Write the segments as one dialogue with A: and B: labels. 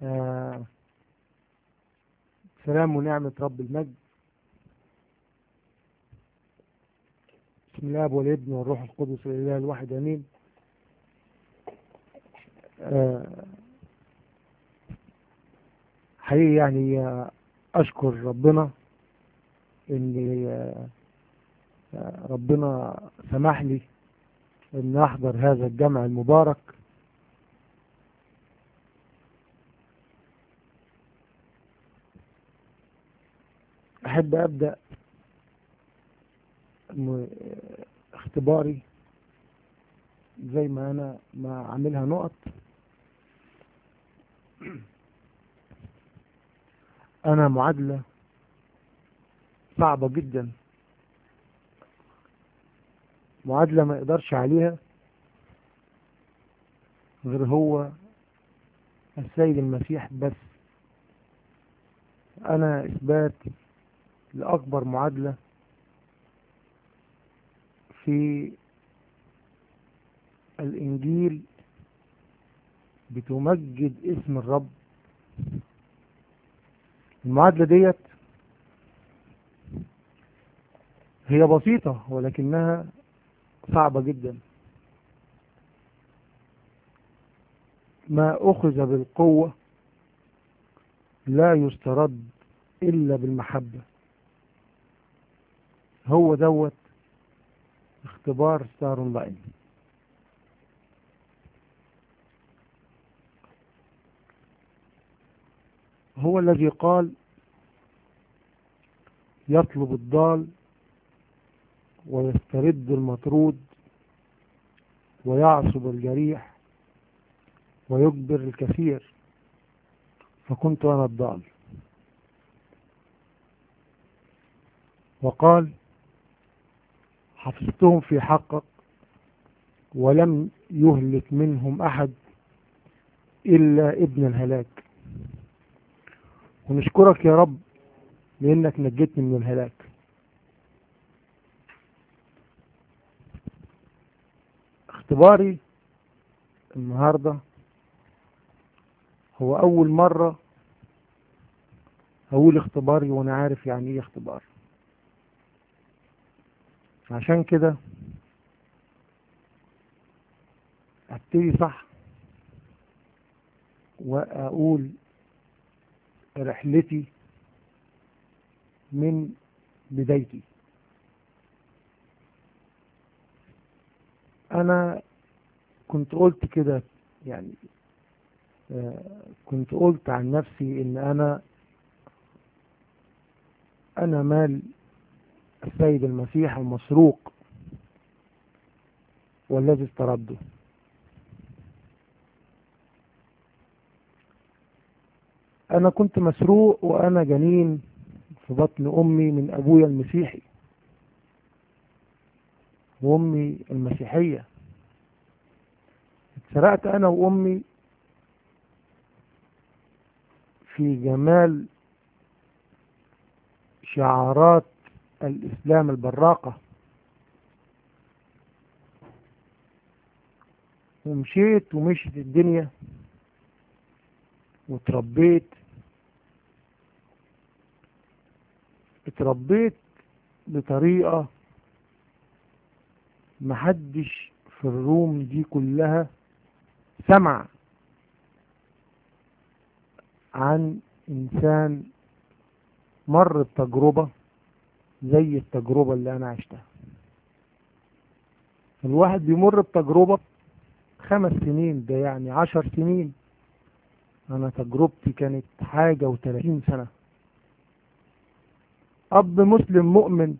A: آه سلام ونعمة رب المجد بسم الله والابن والروح القدس الإله الواحد أمين آه حقيقي يعني آه، أشكر ربنا إن آه، آه، ربنا سمح لي إن أحضر هذا الجمع المبارك أحب أبدأ م- اختباري زي ما أنا ما عاملها نقط أنا معادلة صعبة جدا معادلة ما يقدرش عليها غير هو السيد المسيح بس أنا إثبات لأكبر معادلة في الإنجيل بتمجد اسم الرب المعادلة ديت هي بسيطة ولكنها صعبة جدا ما أخذ بالقوة لا يسترد إلا بالمحبة هو دوت اختبار ستار لاين هو الذي قال يطلب الضال ويسترد المطرود ويعصب الجريح ويجبر الكثير فكنت أنا الضال وقال حفظتهم في حقك ولم يهلك منهم أحد إلا ابن الهلاك ونشكرك يا رب لأنك نجيتني من الهلاك اختباري النهاردة هو أول مرة أقول اختباري وأنا عارف يعني إيه اختبار عشان كده ابتدي صح واقول رحلتي من بدايتي انا كنت قلت كده يعني آه، كنت قلت عن نفسي ان انا انا مال السيد المسيح المسروق والذي استرده أنا كنت مسروق وأنا جنين في بطن أمي من أبويا المسيحي وأمي المسيحية اتسرقت أنا وأمي في جمال شعارات الإسلام البراقة ومشيت ومشيت الدنيا وتربيت اتربيت بطريقة محدش في الروم دي كلها سمع عن إنسان مر بتجربة زي التجربة اللي أنا عشتها الواحد بيمر بتجربة خمس سنين ده يعني عشر سنين أنا تجربتي كانت حاجة وثلاثين سنة أب مسلم مؤمن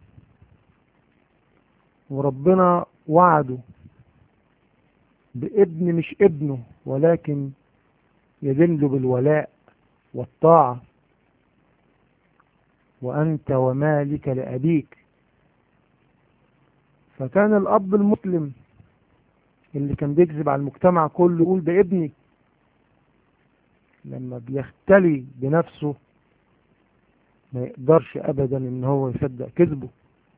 A: وربنا وعده بابن مش ابنه ولكن يدل بالولاء والطاعة وأنت ومالك لأبيك فكان الأب المسلم اللي كان بيكذب على المجتمع كله يقول ده ابني لما بيختلي بنفسه ما يقدرش أبدا إن هو يصدق كذبه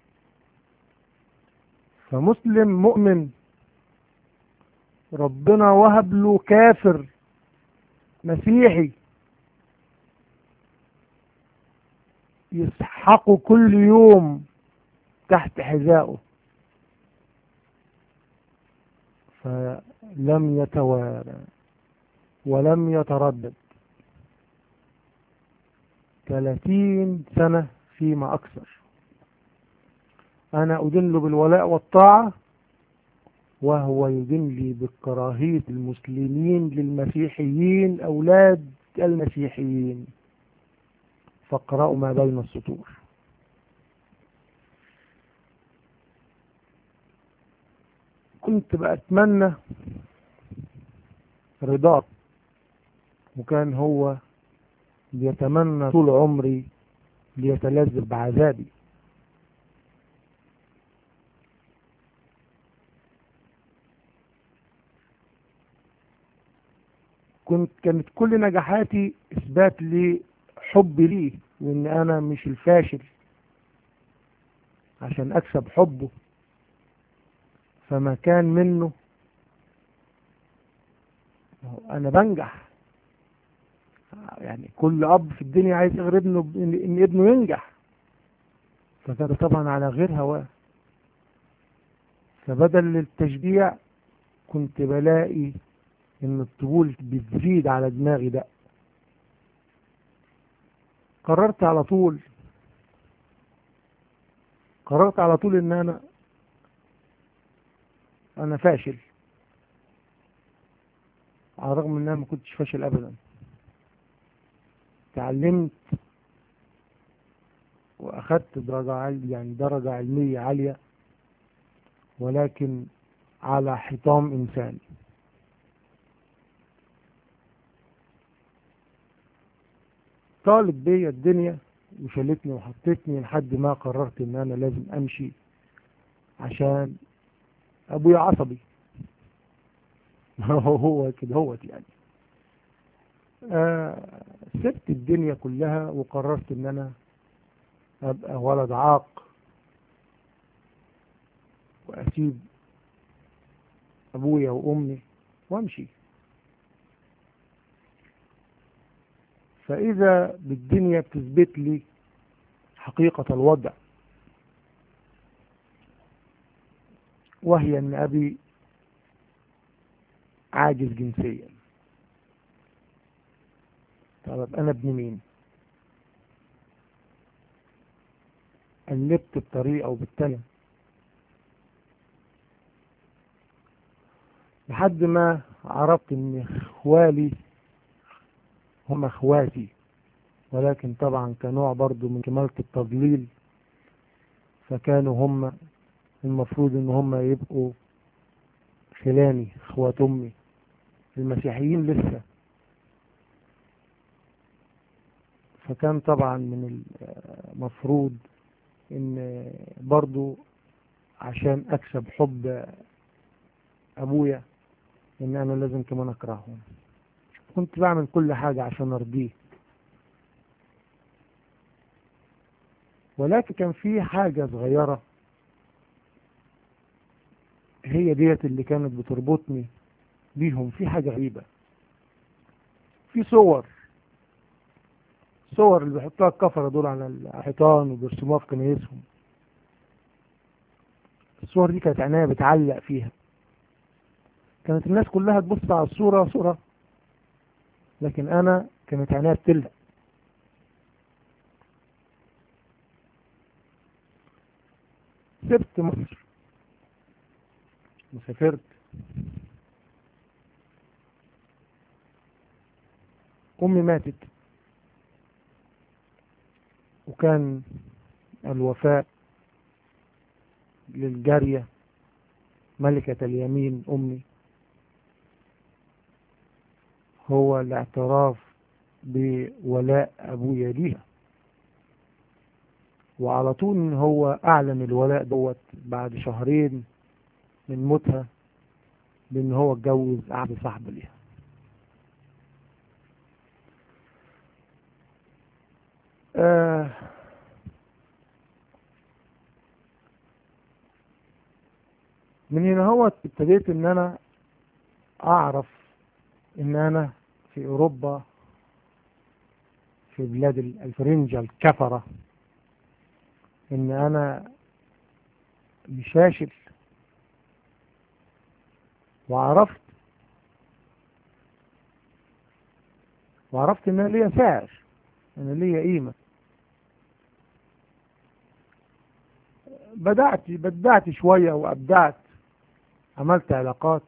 A: فمسلم مؤمن ربنا وهب له كافر مسيحي يسحقه كل يوم تحت حذائه فلم يتوارى ولم يتردد ثلاثين سنة فيما أكثر أنا أدل بالولاء والطاعة وهو يدل لي بكراهية المسلمين للمسيحيين أولاد المسيحيين فاقرأوا ما بين السطور كنت بأتمنى رضاك وكان هو بيتمنى طول عمري ليتلذذ بعذابي كنت كانت كل نجاحاتي اثبات لحبي ليه وان انا مش الفاشل عشان اكسب حبه فما كان منه انا بنجح يعني كل اب في الدنيا عايز يغير ابنه ان ابنه ينجح فكان طبعا على غير هواه فبدل التشجيع كنت بلاقي ان الطبول بتزيد على دماغي ده قررت على طول قررت على طول ان انا انا فاشل على الرغم ان انا ما كنتش فاشل ابدا تعلمت واخدت درجة عالية يعني درجة علمية عالية ولكن على حطام انساني طالت بيا الدنيا وشالتني وحطتني لحد ما قررت ان انا لازم امشي عشان ابويا عصبي هو كده هوت يعني آه سبت الدنيا كلها وقررت ان انا ابقى ولد عاق واسيب ابويا وامي وامشي فاذا بالدنيا بتثبت لي حقيقة الوضع وهي ان ابي عاجز جنسيا طب انا ابن مين قلبت بطريقة او بالتانية لحد ما عرفت ان اخوالي هم اخواتي ولكن طبعا كنوع برضو من كمالة التضليل فكانوا هم المفروض ان هم يبقوا خلاني اخوات امي المسيحيين لسه فكان طبعا من المفروض ان برضو عشان اكسب حب ابويا ان انا لازم كمان اكرههم كنت بعمل كل حاجة عشان ارضيه ولكن كان في حاجة صغيرة هي ديت اللي كانت بتربطني بيهم في حاجة غريبة في صور صور اللي بيحطوها الكفرة دول على الحيطان وبيرسموها في كنايسهم الصور دي كانت عينيا بتعلق فيها كانت الناس كلها تبص على الصورة صورة لكن انا كانت عينيا بتلق سبت مصر وسافرت امي ماتت وكان الوفاء للجارية ملكة اليمين امي هو الاعتراف بولاء ابويا ليها وعلى طول ان هو اعلن الولاء دوت بعد شهرين من موتها بان هو اتجوز اعلى صاحب ليها آه من هنا هو ابتديت ان انا اعرف ان انا في أوروبا في بلاد الفرنجة الكفرة إن أنا مش فاشل وعرفت وعرفت ان انا ليا سعر انا ليا قيمة بدأت بدأت شوية وأبدعت عملت علاقات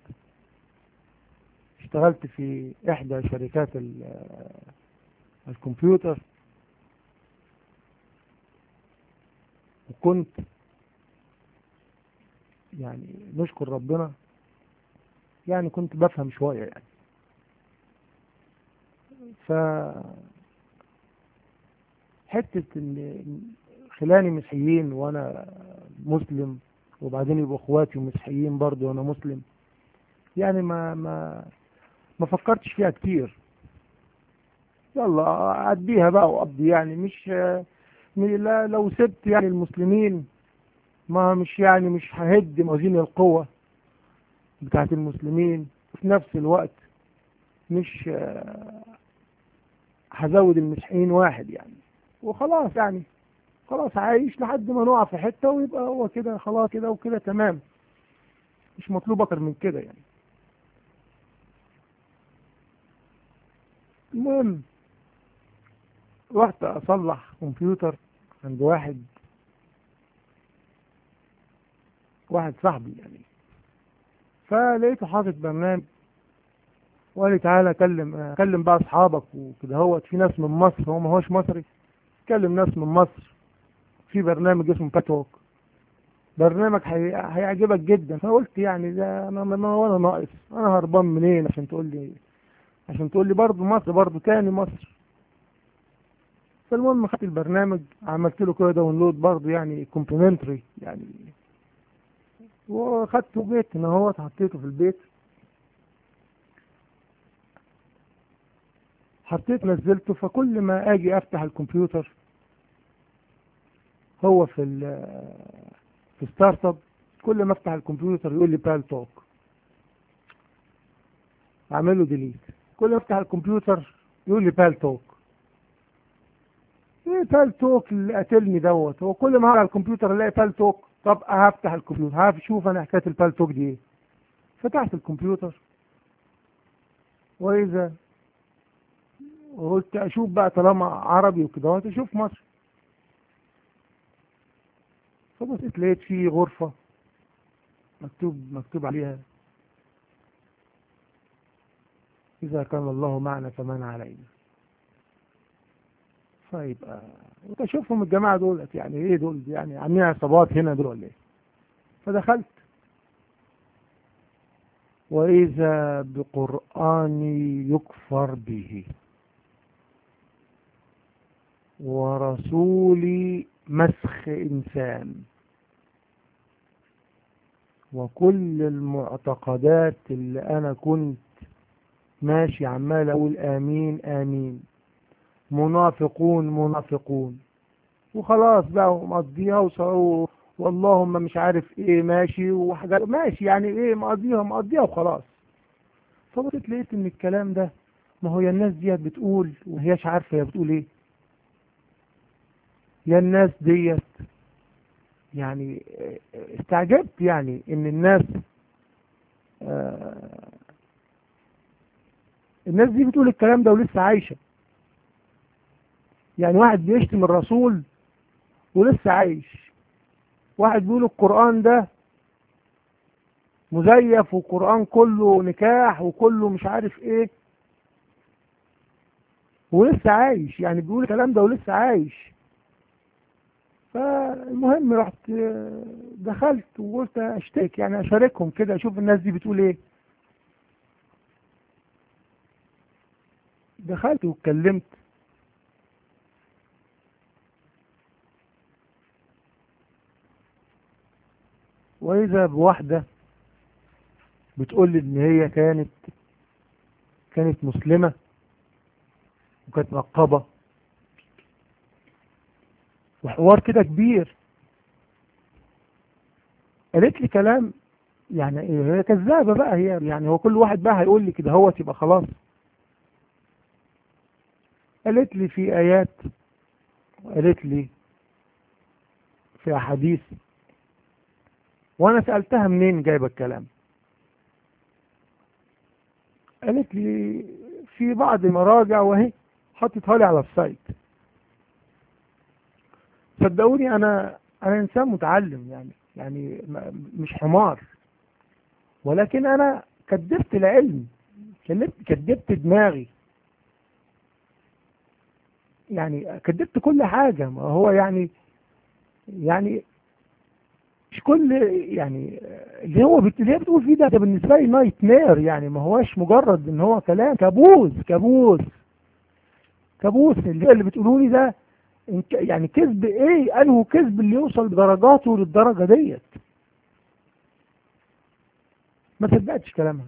A: اشتغلت في إحدى شركات الكمبيوتر وكنت يعني نشكر ربنا يعني كنت بفهم شوية يعني ف حتة ان خلاني مسيحيين وانا مسلم وبعدين يبقوا اخواتي مسيحيين برضه وانا مسلم يعني ما ما ما فكرتش فيها كتير يلا اعديها بقى واقضي يعني مش لا لو سبت يعني المسلمين ما مش يعني مش ههد موازين القوة بتاعت المسلمين وفي نفس الوقت مش هزود المسيحيين واحد يعني وخلاص يعني خلاص عايش لحد ما نقع في حتة ويبقى هو كده خلاص كده وكده تمام مش مطلوب اكتر من كده يعني المهم رحت اصلح كمبيوتر عند واحد واحد صاحبي يعني فلقيته حاطط برنامج وقال لي تعالى كلم كلم بقى اصحابك وكده هوت في ناس من مصر هو ما هوش مصري كلم ناس من مصر في برنامج اسمه باتوك برنامج هي... هيعجبك جدا فقلت يعني ده انا ما وانا ناقص انا هربان منين عشان تقول لي عشان تقول لي برضه مصر برضه تاني مصر فالمهم خدت البرنامج عملت له كده داونلود برضه يعني كومبلمنتري يعني وخدته بيت هنا هو حطيته في البيت حطيت نزلته فكل ما اجي افتح الكمبيوتر هو في في ستارت اب كل ما افتح الكمبيوتر يقول لي بال توك اعمل له ديليت كل ما افتح الكمبيوتر يقول لي بال توك ايه بال توك اللي قاتلني دوت هو كل ما على الكمبيوتر الاقي بال توك طب هفتح الكمبيوتر هشوف انا حكايه البال توك دي ايه فتحت الكمبيوتر واذا وقلت اشوف بقى طالما عربي وكده اشوف مصر فبصيت لقيت في غرفة مكتوب مكتوب عليها إذا كان الله معنا فمن علينا فيبقى وتشوفهم الجماعة دولت يعني ايه دول يعني عاملين عصابات هنا دول ولا ايه فدخلت وإذا بقرآن يكفر به ورسول مسخ إنسان وكل المعتقدات اللي أنا كنت ماشي عمال أقول آمين آمين منافقون منافقون وخلاص بقى مقضيها وصاروا واللهم مش عارف ايه ماشي وحاجات ماشي يعني ايه مقضيها مقضيها وخلاص فبصيت لقيت ان الكلام ده ما هو يا الناس ديت بتقول وهياش عارفه هي بتقول ايه يا الناس ديت يعني استعجبت يعني ان الناس آه الناس دي بتقول الكلام ده ولسه عايشة يعني واحد بيشتم الرسول ولسه عايش واحد بيقول القرآن ده مزيف والقرآن كله نكاح وكله مش عارف ايه ولسه عايش يعني بيقول الكلام ده ولسه عايش فالمهم رحت دخلت وقلت اشترك يعني اشاركهم كده اشوف الناس دي بتقول ايه دخلت واتكلمت واذا بواحدة بتقول لي ان هي كانت كانت مسلمة وكانت نقبة وحوار كده كبير قالت لي كلام يعني هي كذابة بقى هي يعني هو كل واحد بقى هيقول لي كده هو يبقى خلاص قالت لي في آيات قالت لي في أحاديث وأنا سألتها منين جايبة الكلام قالت لي في بعض المراجع وهي حطتها لي على السايت صدقوني أنا أنا إنسان متعلم يعني يعني مش حمار ولكن أنا كدبت العلم كدبت دماغي يعني كدبت كل حاجة ما هو يعني يعني مش كل يعني اللي هو اللي هي بتقول فيه ده ده بالنسبة لي نايت مير يعني ما هوش مجرد ان هو كلام كابوس كابوس كابوس اللي اللي بتقولوا لي ده يعني كذب ايه انه كذب اللي يوصل بدرجاته للدرجة ديت ما صدقتش كلامها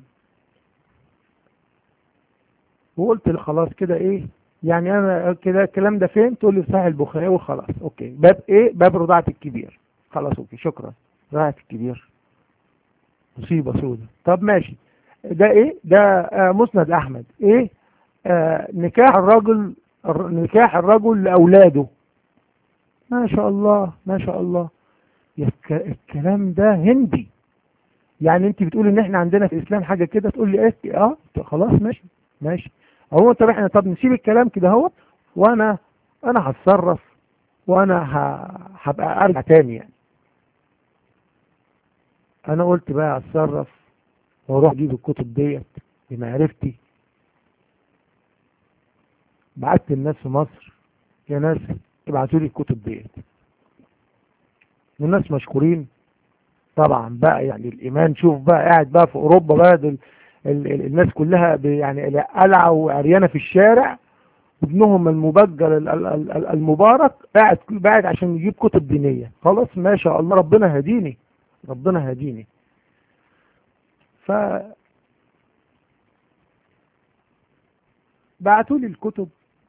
A: وقلت خلاص كده ايه يعني انا كده الكلام ده فين تقول لي في صحيح البخاري وخلاص اوكي باب ايه باب رضاعة الكبير خلاص اوكي شكرا رضاعة الكبير مصيبة سودة طب ماشي ده ايه ده آه مسند احمد ايه آه نكاح الرجل نكاح الرجل لاولاده ما شاء الله ما شاء الله الكلام ده هندي يعني انت بتقول ان احنا عندنا في الاسلام حاجة كده تقول لي ايه اه خلاص ماشي ماشي هو طب احنا طب نسيب الكلام كده اهو وانا انا هتصرف وانا هبقى ارجع تاني يعني انا قلت بقى اتصرف واروح اجيب الكتب ديت بمعرفتي بعت للناس في مصر يا ناس ابعتوا لي الكتب ديت والناس مشكورين طبعا بقى يعني الايمان شوف بقى قاعد بقى في اوروبا بقى دل الناس كلها يعني قلعة وعريانة في الشارع ابنهم المبجل المبارك قاعد قاعد عشان يجيب كتب دينية خلاص ما شاء الله ربنا هديني ربنا هديني ف بعتوا لي الكتب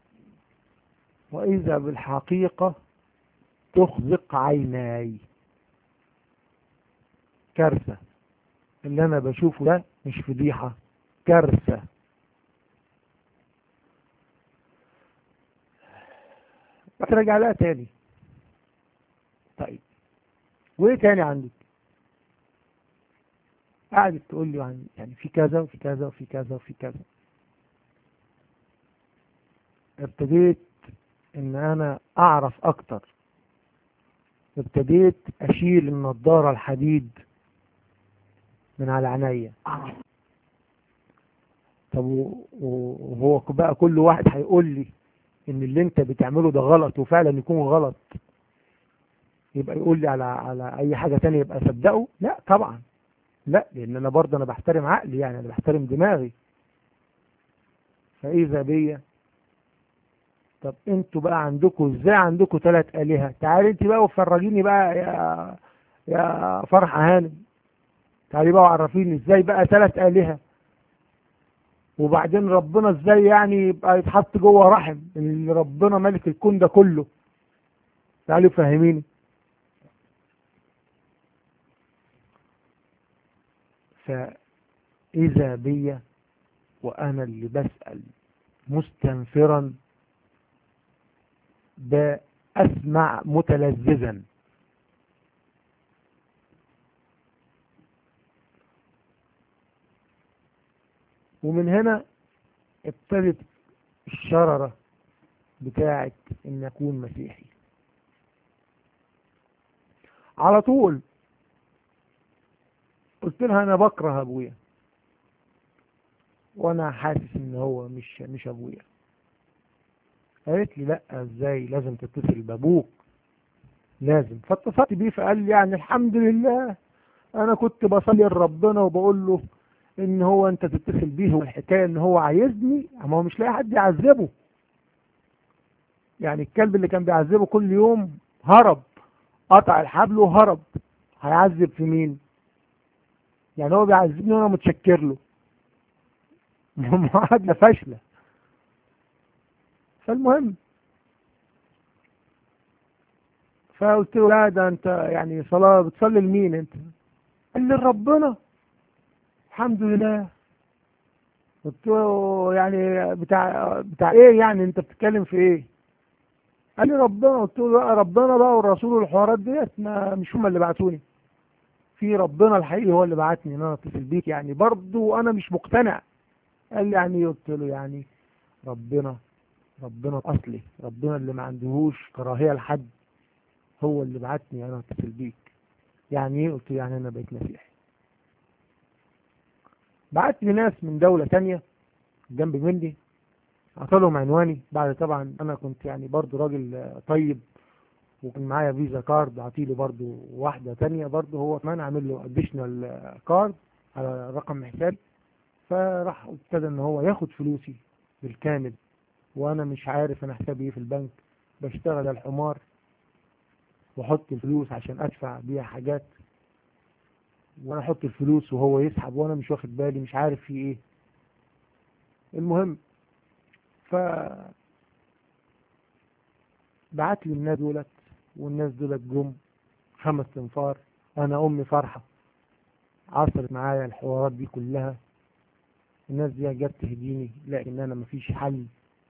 A: وإذا بالحقيقة تخزق عيناي كارثة اللي أنا بشوفه ده مش فضيحة كارثة راجع لها تاني طيب وايه تاني عندك قعدت تقول لي عن يعني في كذا وفي كذا وفي كذا وفي كذا ابتديت ان انا اعرف اكتر ابتديت اشيل النضارة الحديد من على عينيا طب وهو بقى كل واحد هيقول لي ان اللي انت بتعمله ده غلط وفعلا يكون غلط يبقى يقول لي على على اي حاجة تانية يبقى اصدقه لا طبعا لا لان انا برضه انا بحترم عقلي يعني انا بحترم دماغي فاذا بيا طب انتوا بقى عندكم ازاي عندكم ثلاث آلهة تعالي انت بقى وفرجيني بقى يا يا فرحة هانم تعالي بقى وعرفيني ازاي بقى ثلاث آلهة وبعدين ربنا ازاي يعني يبقى يتحط جوه رحم اللي ربنا ملك الكون ده كله تعالي فهميني فإذا بي وأنا اللي بسأل مستنفرا بأسمع متلذذا ومن هنا ابتدت الشررة بتاعت ان اكون مسيحي على طول قلت لها انا بكره ابويا وانا حاسس ان هو مش مش ابويا قالت لي لا ازاي لازم تتصل بابوك لازم فاتصلت بيه فقال لي يعني الحمد لله انا كنت بصلي لربنا وبقول له ان هو انت تتصل بيه والحكايه ان هو عايزني ما هو مش لاقي حد يعذبه يعني الكلب اللي كان بيعذبه كل يوم هرب قطع الحبل وهرب هيعذب في مين يعني هو بيعذبني وانا متشكر له معادله فاشله فالمهم فقلت له لا ده انت يعني صلاه بتصلي لمين انت قال لي لربنا الحمد لله قلت له يعني بتاع بتاع ايه يعني انت بتتكلم في ايه قال لي ربنا قلت له لا ربنا بقى والرسول والحوارات ديت ما مش هم اللي بعتوني في ربنا الحقيقي هو اللي بعتني ان انا اتصل بيك يعني برضه انا مش مقتنع قال لي يعني ايه قلت له يعني ربنا ربنا الاصلي ربنا اللي ما عندهوش كراهيه لحد هو اللي بعتني انا اتصل بيك يعني ايه قلت له يعني انا بقيت مسيحي بعت لي ناس من دولة تانية جنب مني عطالهم عنواني بعد طبعا انا كنت يعني برضو راجل طيب وكان معايا فيزا كارد عطيله برضو واحدة تانية برضو هو كمان عامل له اديشنال كارد على رقم حسابي فراح ابتدى ان هو ياخد فلوسي بالكامل وانا مش عارف انا حسابي ايه في البنك بشتغل الحمار واحط الفلوس عشان ادفع بيها حاجات وانا احط الفلوس وهو يسحب وانا مش واخد بالي مش عارف في ايه المهم ف بعت لي الناس دولت والناس دولت جم خمس تنفار انا امي فرحه عصرت معايا الحوارات دي كلها الناس دي جت تهديني لكن انا مفيش حل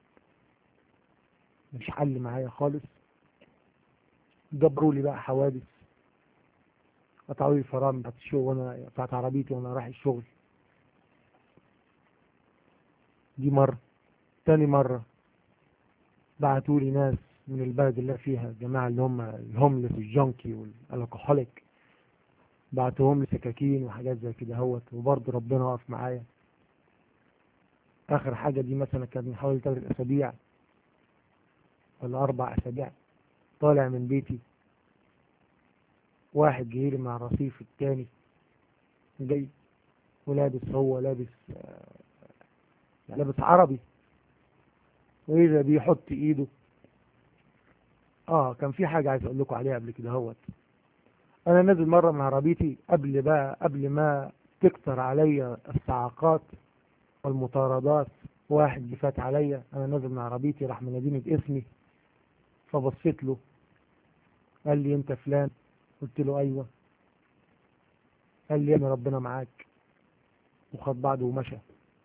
A: مش حل معايا خالص جبروا لي بقى حوادث قطعوا لي الفرامل بتاعت الشغل وانا بتاعت عربيتي وانا رايح الشغل دي مرة تاني مرة بعتوا لي ناس من البلد اللي أنا فيها الجماعة اللي هم الهوملس الجانكي والالكحوليك بعتهم لي سكاكين وحاجات زي كده اهوت وبرضه ربنا وقف معايا اخر حاجة دي مثلا كانت من حوالي ثلاث اسابيع ولا اربع اسابيع طالع من بيتي واحد جايلي مع الرصيف التاني جاي ولابس هو لابس آه، لابس عربي وإذا بيحط إيده آه كان في حاجة عايز أقول لكم عليها قبل كده هوت أنا نازل مرة من عربيتي قبل بقى قبل ما تكتر عليا الصعقات والمطاردات واحد جه فات عليا أنا نازل من عربيتي راح مناديني باسمي فبصيت له قال لي أنت فلان قلت له أيوه قال لي أنا ربنا معاك وخد بعضه ومشى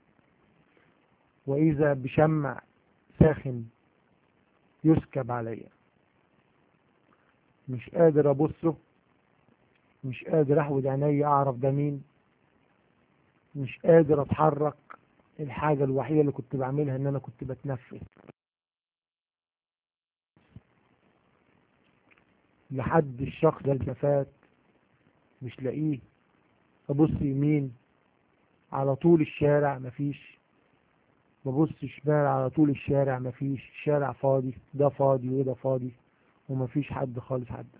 A: وإذا بشمع ساخن يسكب عليا مش قادر أبصه مش قادر أحود عيني أعرف ده مين مش قادر أتحرك الحاجة الوحيدة اللي كنت بعملها إن أنا كنت بتنفس لحد الشخص ده اللي فات مش لاقيه ابص يمين على طول الشارع مفيش ببص شمال على طول الشارع مفيش الشارع فاضي ده فاضي وده فاضي ومفيش حد خالص حد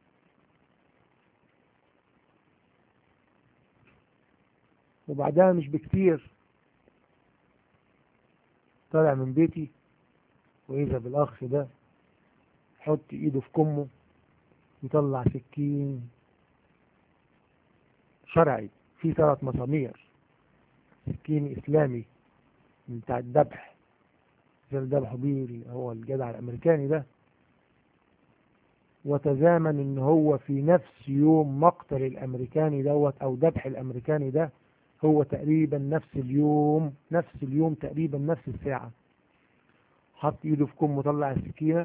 A: وبعدها مش بكتير طالع من بيتي وإذا بالأخ ده يحط إيده في كمه يطلع سكين شرعي فيه ثلاث مسامير سكين إسلامي بتاع الذبح زي اللي ذبحوا بيه اللي هو الجدع الأمريكاني ده وتزامن إن هو في نفس يوم مقتل الأمريكاني دوت أو ذبح الأمريكاني ده هو تقريبا نفس اليوم نفس اليوم تقريبا نفس الساعة حط ايده في كم وطلع السكينة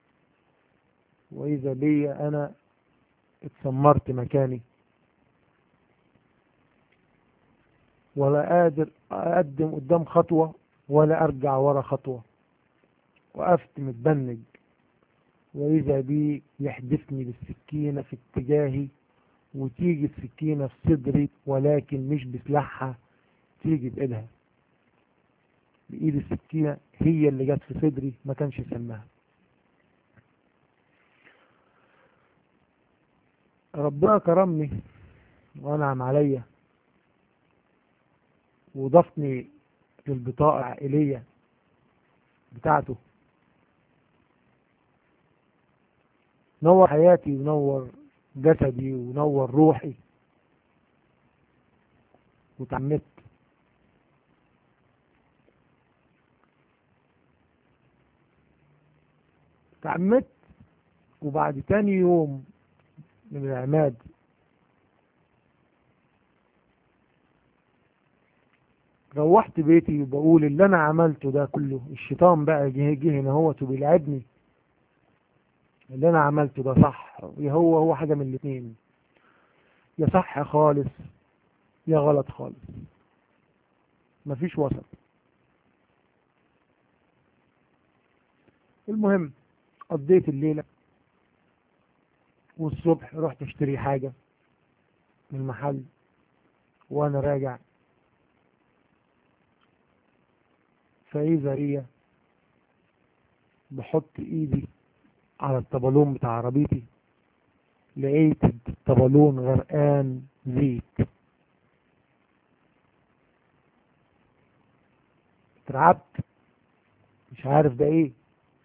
A: وإذا بي أنا اتسمرت مكاني ولا قادر أقدم قدام خطوة ولا أرجع ورا خطوة وقفت متبنج وإذا بي يحدفني بالسكينة في اتجاهي وتيجي السكينة في صدري ولكن مش بسلاحها تيجي بإيدها بإيد السكينة هي اللي جت في صدري ما كانش سمها ربنا كرمني وأنعم عليا وضافني للبطاقة العائلية بتاعته نور حياتي ونور جسدي ونور روحي وتعمدت تعمدت وبعد تاني يوم من العماد روحت بيتي وبقول اللي انا عملته ده كله الشيطان بقى جه جه هنا هو وبيلعبني اللي انا عملته ده صح يا هو هو حاجة من الاتنين يا صح خالص يا غلط خالص مفيش وسط المهم قضيت الليلة والصبح رحت اشتري حاجة من المحل وانا راجع فاذا هي بحط ايدي على الطبلون بتاع عربيتي لقيت الطبلون غرقان زيت اترعبت مش عارف ده ايه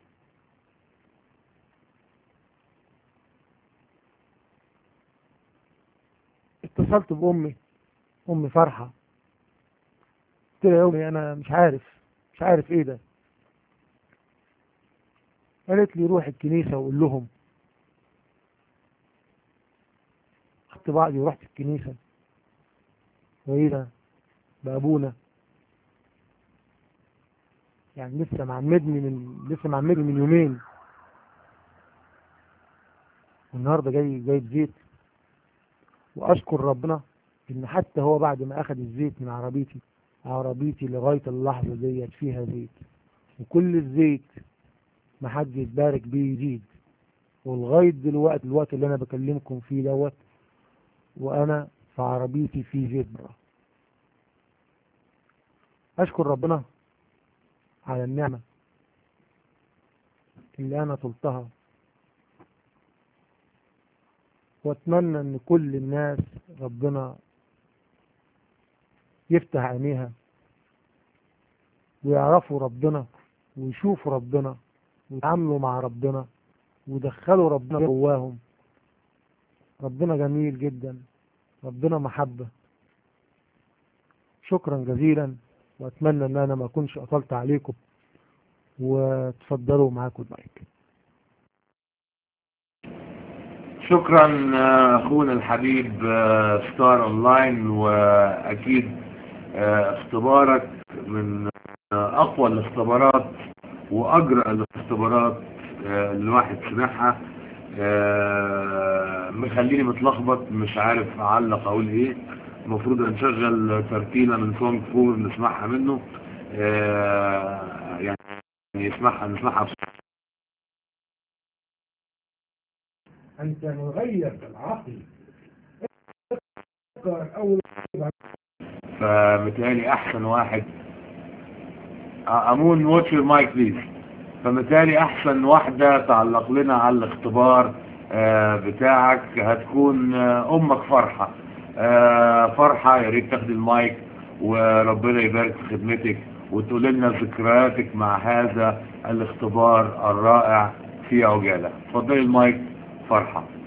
A: اتصلت بامي امي فرحه قلت لها يا امي انا مش عارف مش عارف ايه ده قالت لي روح الكنيسه وقول لهم خدت بعضي ورحت الكنيسه وايه ده بابونا يعني لسه معمدني من لسه معمدني من يومين والنهارده جاي جايب زيت واشكر ربنا ان حتى هو بعد ما اخذ الزيت من عربيتي عربيتي لغايه اللحظه ديت فيها زيت وكل الزيت ما حد يتبارك بيه يزيد ولغايه دلوقتي الوقت اللي انا بكلمكم فيه دوت وانا في عربيتي في زيت بره اشكر ربنا على النعمة اللي أنا طلتها وأتمنى أن كل الناس ربنا يفتح عينيها ويعرفوا ربنا ويشوفوا ربنا ويتعاملوا مع ربنا ويدخلوا ربنا جواهم ربنا جميل جدا ربنا محبة شكرا جزيلا واتمنى ان انا ما اكونش اطلت عليكم وتفضلوا معاكم المايك
B: شكرا اخونا الحبيب ستار اونلاين واكيد اختبارك من اقوى الاختبارات واجرأ الاختبارات اللي الواحد سمعها مخليني متلخبط مش عارف اعلق اقول ايه المفروض نشغل ترتيلة من سونج فور نسمعها منه يعني يسمعها نسمعها بصوت
A: أنت مغير العقل أول
B: فمتهيألي أحسن واحد أمون واتش يور مايك بليز فمتهيألي أحسن واحدة تعلق لنا على الاختبار بتاعك هتكون أمك فرحة فرحة يا ريت تاخدي المايك وربنا يبارك في خدمتك وتقول لنا ذكرياتك مع هذا الاختبار الرائع في عجالة اتفضلي المايك فرحة